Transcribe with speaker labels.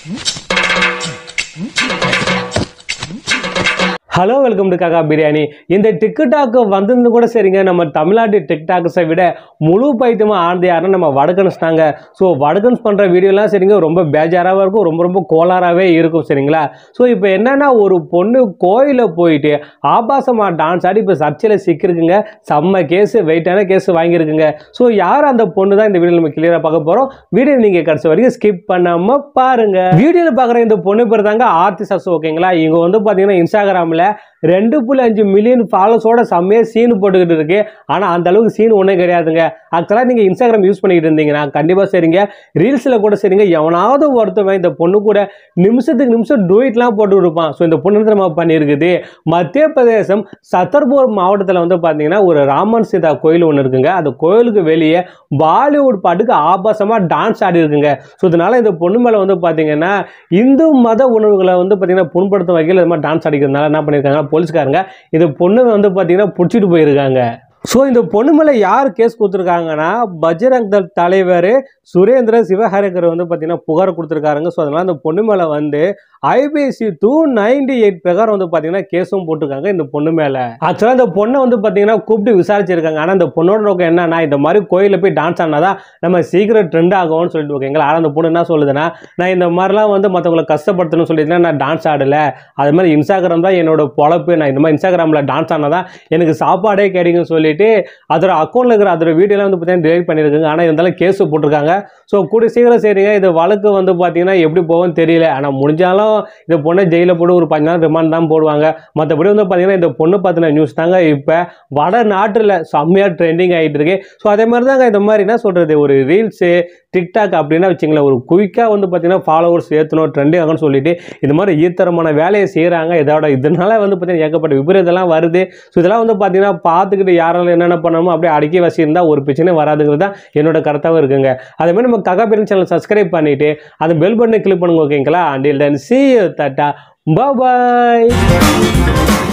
Speaker 1: hello welcome to காக்கா பிரியாணி இந்த TikTok வந்திருந்து கூட சரிங்க நம்ம தமிழ்நாட்டு டிக்டாக்ஸை விட முழு பைத்தியமாக ஆனது யாருன்னா நம்ம வடக்கன்ஸ் தாங்க ஸோ வடக்கன்ஸ் பண்ணுற வீடியோலாம் சரிங்க ரொம்ப பேஜாராகவும் இருக்கும் ரொம்ப ரொம்ப கோளாறாகவே இருக்கும் சரிங்களா ஸோ இப்போ என்னன்னா ஒரு பொண்ணு கோயிலில் போயிட்டு ஆபாசமாக டான்ஸ் ஆடி இப்போ சர்ச்சையில் சிக்கிருக்குங்க செம்ம கேஸு வெயிட்டான கேஸ் வாங்கியிருக்குங்க ஸோ யார் அந்த பொண்ணு தான் இந்த வீடியோ நம்ம கிளியராக பார்க்க போகிறோம் வீடியோ நீங்கள் கடைசி வரைக்கும் ஸ்கிப் பண்ணாமல் பாருங்க வீடியோவில் பார்க்குற இந்த பொண்ணு பேர் தாங்க ஆர்த்தி சஸ் ஓகேங்களா இவங்க வந்து பார்த்தீங்கன்னா இன்ஸ்டாகிராமில் ரெண்டு புள்ளி அஞ்சு மில்லியன் ஃபாலோஸோட செம்மையாக சீன் போட்டுக்கிட்டு இருக்கு ஆனால் அந்த அளவுக்கு சீன் ஒன்றும் கிடையாதுங்க ஆக்சுவலாக நீங்கள் இன்ஸ்டாகிராம் யூஸ் பண்ணிக்கிட்டு இருந்தீங்கன்னா கண்டிப்பாக சரிங்க ரீல்ஸில் கூட சரிங்க எவனாவது ஒருத்தவன் இந்த பொண்ணு கூட நிமிஷத்துக்கு நிமிஷம் டூயிட்லாம் போட்டு கொடுப்பான் ஸோ இந்த பொண்ணு என்ன தெரியுமா பண்ணியிருக்குது மத்திய பிரதேசம் சத்தர்பூர் மாவட்டத்தில் வந்து பார்த்தீங்கன்னா ஒரு ராமன் சீதா கோயில் ஒன்று இருக்குங்க அந்த கோயிலுக்கு வெளியே பாலிவுட் பாட்டுக்கு ஆபாசமாக டான்ஸ் ஆடி இருக்குங்க ஸோ இதனால இந்த பொண்ணு மேலே வந்து பார்த்தீங்கன்னா இந்து மத உணர்வுகளை வந்து பார்த்தீங்கன்னா புண்படுத்தும் வகையில் இது மாதிரி டான்ஸ் ஆடிக்கிறதுனால என்ன பண்ணியிருக்காங்க போலீஸ்காரங்க இது பொண்ணு வந்து பார்த்தீங்கன்னா பிடிச்சிட்டு போயிருக்காங்க ஸோ இந்த பொண்ணு மேலே யார் கேஸ் கொடுத்துருக்காங்கன்னா பஜ்ரங் தள் தலைவர் சுரேந்திர சிவஹரகர் வந்து பார்த்தீங்கன்னா புகார் கொடுத்துருக்காருங்க ஸோ அதனால் இந்த பொண்ணு மேலே வந்து ஐபிசி டூ நைன்டி எயிட் பிரகாரம் வந்து பார்த்தீங்கன்னா கேஸும் போட்டிருக்காங்க இந்த பொண்ணு மேலே ஆக்சுவலாக இந்த பொண்ணை வந்து பார்த்தீங்கன்னா கூப்பிட்டு விசாரிச்சிருக்காங்க ஆனால் இந்த பொண்ணோட நோக்கம் என்னன்னா இந்த மாதிரி கோயிலில் போய் டான்ஸ் ஆனாதான் நம்ம சீக்கிரம் ட்ரெண்ட் ஆகும்னு சொல்லிட்டு ஓகேங்களா ஆனால் அந்த பொண்ணு என்ன சொல்லுதுன்னா நான் இந்த மாதிரிலாம் வந்து மற்றவங்களை கஷ்டப்படுத்தணும்னு சொல்லிட்டுனா நான் டான்ஸ் ஆடலை அது மாதிரி இன்ஸ்டாகிராம் தான் என்னோட பொழப்பு நான் இந்த மாதிரி இன்ஸ்டாகிராமில் டான்ஸ் ஆனாதான் எனக்கு சாப்பாடே கிடைக்குன்னு சொல்லிட்டு அதோட அக்கௌண்ட்டில் இருக்கிற அதோட வீடியோலாம் வந்து பார்த்தீங்கன்னா delete பண்ணியிருக்காங்க ஆனால் இருந்தாலும் கேஸ் போட்டிருக்காங்க ஸோ கூடிய சீக்கிரம் சரிங்க இது வழக்கு வந்து பார்த்தீங்கன்னா எப்படி போகும்னு தெரியல ஆனால் முடிஞ்சாலும் இந்த பொண்ணை ஜெயிலில் போட்டு ஒரு பஞ்ச நாள் ரிமாண்ட் தான் போடுவாங்க மற்றபடி வந்து பார்த்தீங்கன்னா இந்த பொண்ணு பற்றின நியூஸ் தாங்க இப்போ வட நாட்டில் செம்மையாக ட்ரெண்டிங் ஆகிட்டு இருக்கு ஸோ அதே மாதிரி தாங்க இந்த மாதிரி என்ன சொல்கிறது ஒரு ரீல்ஸு டிக்டாக் அப்படின்னா வச்சுங்களேன் ஒரு குயிக்காக வந்து பார்த்தீங்கன்னா ஃபாலோவர்ஸ் ஏற்றணும் ட்ரெண்டிங் ஆகும்னு சொல்லிட்டு இந்த மாதிரி ஈத்தரமான வேலையை செய்கிறாங்க இதோட இதனால வந்து பார்த்தீங்கன்னா ஏகப்பட்ட விபரீதெல்லாம் வருது ஸோ இதெல்லாம் வந்து பார்த்தீங்கன்னா பார்த்துக்கிட்டு யாரால என்னென்ன பண்ணணுமோ அப்படியே அடக்கி வச்சிருந்தா ஒரு பிரச்சனை வராதுங்கிறது தான் என்னோட கருத்தாகவும் இருக்குங்க அதே மாதிரி நம்ம ககா பேரன் சேனல் சப்ஸ்கிரைப் பண்ணிட்டு அந்த பெல் பட்டனை கிளிக் பண்ணுங்க ஓகேங்களா அண்டில் தென் சி தட்டா பாய்